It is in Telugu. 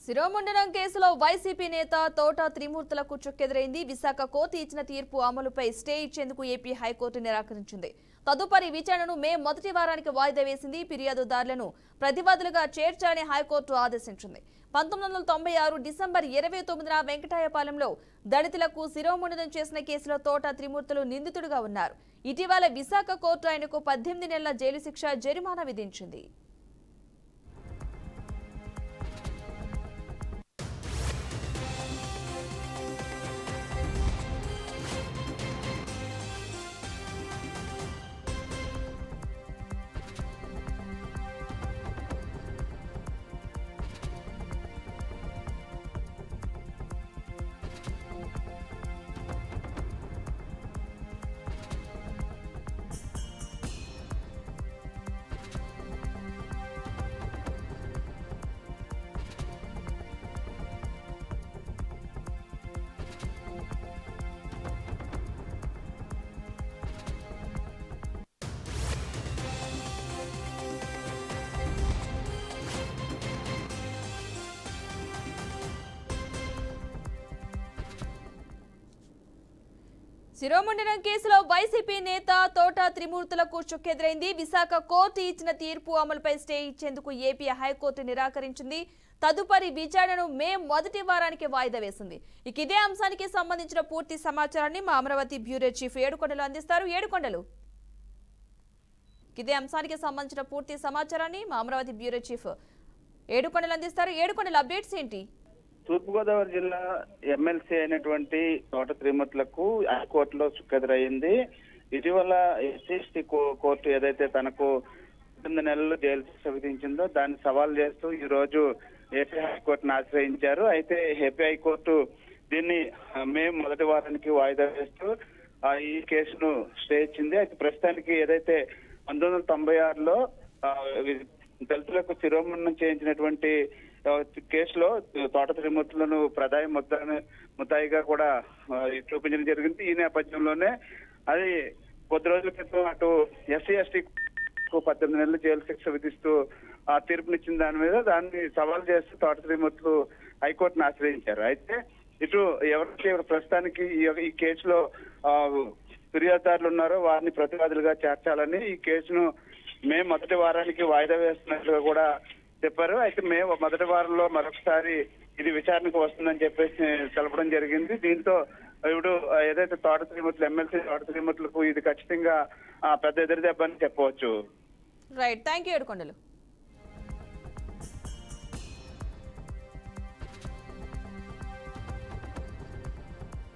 శిరోముండనం కేసులో వైసీపీ నేత తోట త్రిమూర్తులకు చుక్కెదురైంది విశాఖ కోర్టు ఇచ్చిన తీర్పు అమలుపై స్టే ఇచ్చేందుకు ఏపీ హైకోర్టు నిరాకరించింది తదుపరి విచారణను మే మొదటి వారానికి వాయిదా వేసింది ఫిర్యాదుదారులను ప్రతివాదులుగా చేర్చాలని హైకోర్టు ఆదేశించింది పంతొమ్మిది వందల తొంభై ఆరు డిసెంబర్ ఇరవై తొమ్మిదిన వెంకటాయపాలెంలో దళితులకు శిరోముండనం చేసిన కేసులో తోట త్రిమూర్తులు నిందితుడుగా ఉన్నారు ఇటీవల విశాఖ కోర్టు ఆయనకు పద్దెనిమిది నెలల జైలు శిక్ష జరిమానా విధించింది శిరోముండనం కేసులో వైసీపీ నేత తోట త్రిమూర్తులకు చుక్కెదురైంది విశాఖ కోర్టు ఇచ్చిన తీర్పు అమలుపై స్టే ఇచ్చేందుకు ఏపీ హైకోర్టు నిరాకరించింది తదుపరి విచారణను మే మొదటి వారానికి వాయిదా వేసింది ఇక ఇదే అంశానికి సంబంధించిన పూర్తి సమాచారాన్ని మా అమరావతి బ్యూరో చీఫ్ ఏడుకొండలు అందిస్తారు ఏడుకొండలు ఇదే అంశానికి సంబంధించిన పూర్తి సమాచారాన్ని మా అమరావతి బ్యూరో చీఫ్ ఏడుకొండలు అందిస్తారు ఏడుకొండలు అప్డేట్స్ ఏంటి తూర్పుగోదావరి జిల్లా ఎమ్మెల్సీ అయినటువంటి తోట త్రిమూర్తులకు హైకోర్టులో చుక్కెదురయ్యింది ఇటీవల ఎస్సీ కోర్టు ఏదైతే తనకు తొమ్మిది నెలలు జైలు శిక్ష విధించిందో దాన్ని సవాల్ చేస్తూ ఈ రోజు ఏపీ హైకోర్టును ఆశ్రయించారు అయితే ఏపీ హైకోర్టు దీన్ని ఆ, మే మొదటి వారానికి వాయిదా వేస్తూ ఆ, ఈ కేసును స్టే ఇచ్చింది అయితే ప్రస్తుతానికి ఏదైతే పంతొమ్మిది వందల తొంభై ఆరులో ఆ, వి- దళితులకు శిరోమణం చేయించినటువంటి ఆ, కేసులో తోట త్రిమూర్తులను ప్రధాన ముద్ద ముద్దాయిగా కూడా ఆ, చూపించడం జరిగింది ఈ నేపథ్యంలోనే అది కొద్ది రోజుల క్రితం అటు ఎస్సీ ఎస్టీ పద్దెనిమిది నెలలు జైలు శిక్ష విధిస్తూ ఆ తీర్పునిచ్చిన దాని మీద దాన్ని సవాల్ చేస్తూ తోట త్రిమూర్తులు హైకోర్టును ఆశ్రయించారు అయితే ఇటు ఎవరైతే ప్రస్తుతానికి ఈ యొక్క- ఈ కేసులో ఆ, ఫిర్యాదుదారులు ఉన్నారో వారిని ప్రతివాదులుగా చేర్చాలని ఈ కేసును మే మొదటి వారానికి వాయిదా వేస్తున్నట్లుగా కూడా చెప్పారు అయితే మే మొదటి వారంలో మరొకసారి ఇది విచారణకు వస్తుందని చెప్పేసి తెలపడం జరిగింది దీంతో ఇప్పుడు ఏదైతే తోట త్రిమూర్తులు ఎమ్మెల్సీ తోట త్రిమూర్తులకు ఇది ఖచ్చితంగా ఆ, పెద్ద ఎదురు దెబ్బ అని చెప్పవచ్చు రైట్ థ్యాంక్ యూ ఏడుకొండలు